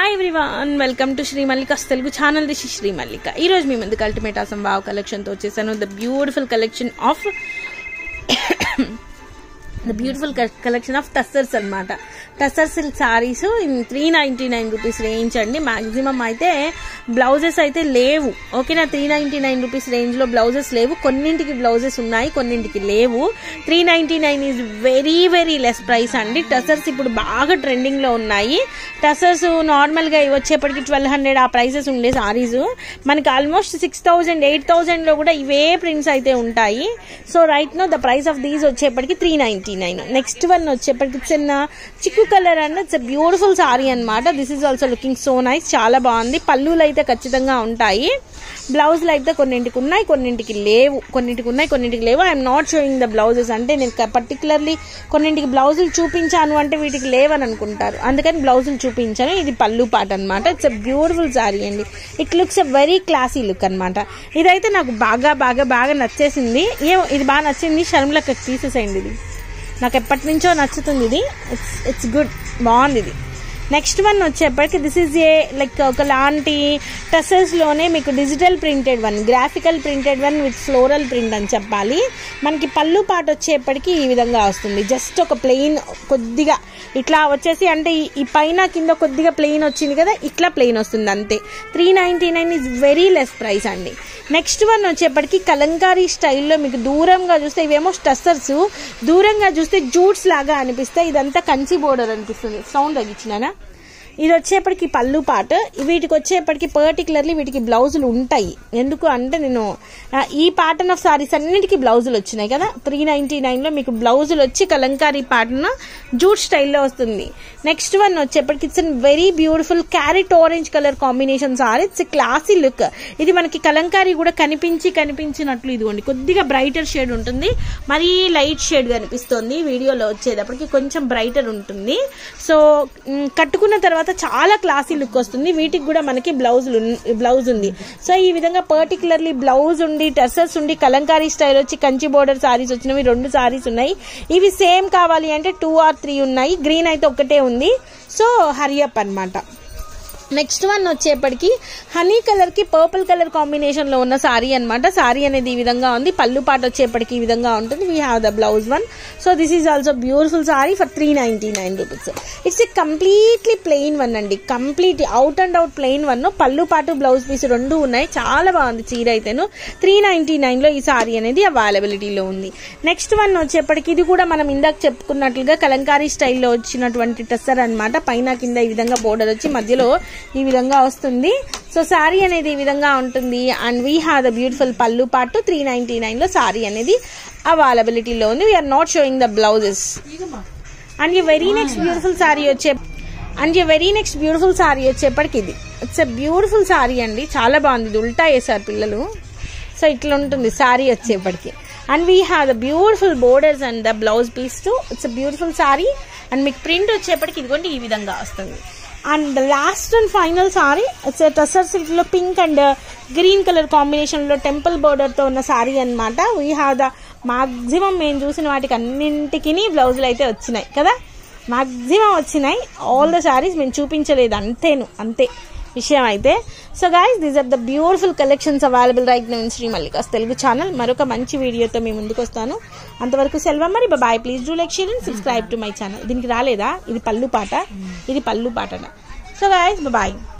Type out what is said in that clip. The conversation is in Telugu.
hi everyone welcome to Sri Mallika's Telugu channel this Sri Mallika ఈ రోజు మీ ముందుకు అల్టిమేట్ ఆసం వావ్ కలెక్షన్తో వచ్చేసాను the beautiful collection of the beautiful collection of tussars అనమాట tussar silk sarees in three ninety nine rupees range అండి మాక్సిమం అయితే బ్లౌజెస్ అయితే లేవు ఓకేనా త్రీ నైంటీ నైన్ రూపీస్ రేంజ్లో బ్లౌజెస్ లేవు కొన్నింటికి బ్లౌజెస్ ఉన్నాయి కొన్నింటికి లేవు three ninety nine is very very less price అండి టసర్స్ ఇప్పుడు బాగా ట్రెండింగ్లో ఉన్నాయి టసర్స్ నార్మల్గా వచ్చేప్పటికి ట్వెల్వ్ హండ్రెడ్ ఆ ప్రైసెస్ ఉండే సారీస్ మనకి ఆల్మోస్ట్ సిక్స్ థౌజండ్ ఎయిట్ థౌజండ్లో కూడా ఇవే ప్రింట్స్ అయితే ఉంటాయి so right now the price of these వచ్చేప్పటికి three ninety nine next one వచ్చేప్పటికి చిన్న chikoo colour and it's beautiful sari అనమాట this is also looking so nice చాలా బాగుంది పళ్ళులు అయితే ఖచ్చితంగా ఉంటాయి బ్లౌజులు అయితే కొన్నింటికి ఉన్నాయి కొన్నింటికి లేవు కొన్నింటికి ఉన్నాయి కొన్నింటికి లేవు I'm not showing the blouses అంటే నేను పర్టికులర్లీ కొన్నింటికి బ్లౌజులు చూపించాను అంటే వీటికి లేవని అనుకుంటారు అందుకని బ్లౌజులు చూపించాను ఇది పళ్ళు పాట అనమాట ఇట్స్ ఎ బ్యూటిఫుల్ సారీ అండి it looks a very classy look అనమాట ఇదైతే నాకు బాగా బాగా బాగా నచ్చేసింది ఏమో ఇది బాగా నచ్చింది షర్మిలకి తీసేసేయండి ఇది నాకు ఎప్పటి నుంచో నచ్చుతుంది ఇది ఇట్స్ ఇట్స్ గుడ్ బాగుంది ఇది నెక్స్ట్ వన్ వచ్చేప్పటికి దిస్ ఈజ్ ఏ లైక్ ఒకలాంటి టసెస్లోనే మీకు digital printed one graphical printed one with floral print అని చెప్పాలి మనకి పళ్ళు పాట వచ్చేప్పటికి ఈ విధంగా వస్తుంది జస్ట్ ఒక ప్లెయిన్ కొద్దిగా ఇట్లా వచ్చేసి అంటే ఈ పైన కింద కొద్దిగా ప్లెయిన్ వచ్చింది కదా ఇట్లా ప్లెయిన్ వస్తుంది అంతే three ninety nine is very less price అండి నెక్స్ట్ వన్ వచ్చేప్పటికి కలంకారీ స్టైల్లో మీకు దూరంగా చూస్తే ఇవేమో టస్సర్స్ దూరంగా చూస్తే జూట్స్ లాగా అనిపిస్తాయి ఇదంతా కంచి బోర్డర్ అనిపిస్తుంది సౌండ్ తగ్గించినానా ఇది వచ్చేప్పటికి పళ్ళు పాట వీటికి వచ్చేప్పటికి పర్టికులర్లీ వీటికి బ్లౌజులు ఉంటాయి ఎందుకు అంటే నేను ఈ ప్యాటర్న్ ఆఫ్ సారీస్ అన్నిటికీ బ్లౌజులు వచ్చినాయి కదా త్రీ నైంటీ నైన్లో మీకు బ్లౌజులు వచ్చి కలంకారీ ప్యాటర్న్ జూట్ స్టైల్లో వస్తుంది నెక్స్ట్ వన్ వచ్చేప్పటికి it's an very beautiful carrot orange colour combination sari it's classy look ఇది మనకి కలంకారీ కూడా కనిపించి కనిపించినట్లు ఇదిగోండి కొద్దిగా బ్రైటర్ షేడ్ ఉంటుంది మరీ లైట్ షేడ్ కనిపిస్తుంది వీడియోలో వచ్చేటప్పటికి కొంచెం బ్రైటర్ ఉంటుంది సో కట్టుకున్న తర్వాత చాలా క్లాసీ లుక్ వస్తుంది వీటికి కూడా మనకి బ్లౌజ్ బ్లౌజ్ ఉంది సో ఈ విధంగా పర్టికులర్లీ బ్లౌజ్ ఉండి టెర్సర్స్ ఉండి కలంకారీ స్టైల్ వచ్చి కంచి బోర్డర్ సారీస్ వచ్చినవి రెండు సారీస్ ఉన్నాయి ఇవి సేమ్ కావాలి అంటే టూ ఆర్ త్రీ ఉన్నాయి గ్రీన్ అయితే ఒకటే ఉంది సో హరియప్ అనమాట నెక్స్ట్ వన్ వచ్చేప్పటికి హనీ కలర్ కి పర్పుల్ కలర్ కాంబినేషన్ లో ఉన్న సారీ అనమాట సారీ అనేది ఈ విధంగా ఉంది పళ్ళు పాట వచ్చేప్పటికి ఈ విధంగా ఉంటుంది we have the blouse one so this is also beautiful sari for three ninety nine rupees it's a completely plain one అండి complete out and out plain one పళ్ళు పాటు బ్లౌజ్ పీస్ రెండు ఉన్నాయి చాలా బాగుంది చీర అయితేను త్రీ నైన్టీ నైన్ లో ఈ సారీ అనేది అవైలబిలిటీలో ఉంది నెక్స్ట్ వన్ వచ్చేప్పటికి ఇది కూడా మనం ఇందాక చెప్పుకున్నట్లుగా కలంకారీ స్టైల్లో వచ్చినటువంటి టెస్సర్ అనమాట పైన కింద ఈ విధంగా బోర్డర్ వచ్చి మధ్యలో ఈ విధంగా వస్తుంది సో శారీ అనేది ఈ విధంగా ఉంటుంది and we have the beautiful పళ్ళు పాటు త్రీ నైన్టీ నైన్లో శారీ అనేది అవైలబిలిటీలో ఉంది we're not showing the blouses and ఈ వెరీ నెక్స్ట్ బ్యూటిఫుల్ శారీ వచ్చే అండ్ ఈ వెరీ నెక్స్ట్ బ్యూటిఫుల్ శారీ వచ్చేప్పటికి ఇది ఇట్స్ ఎ బ్యూటిఫుల్ శారీ అండి చాలా బాగుంది ఇది ఉల్టా వేసారు పిల్లలు సో ఇట్లా ఉంటుంది శారీ వచ్చేప్పటికి and we have the beautiful borders and the blouse piece too it's a beautiful sari and మీకు ప్రింట్ వచ్చేప్పటికి ఇదిగోండి ఈ విధంగా వస్తుంది and last and final sari it's tussar సిల్క్లో పింక్ అండ్ గ్రీన్ కలర్ కాంబినేషన్లో టెంపుల్ బోర్డర్తో ఉన్న సారీ అనమాట వీ హ్యావ్ ద మాక్సిమం మేము చూసిన వాటికి అన్నింటికి బ్లౌజులు అయితే వచ్చినాయి కదా మాక్సిమం వచ్చినాయి ఆల్ ద సారీస్ మేము చూపించలేదు అంతేను అంతే విషయం అయితే so guys these are the beautiful collections available right now in Sri Mallika's Telugu channel మరొక మంచి వీడియోతో మేము ముందుకు వస్తాను అంతవరకు సెల్వం మరి bye please do like share and subscribe to my channel దీనికి రాలేదా ఇది పళ్ళు పాట ఇది పళ్ళు పాట సో గాయస్ బాయ్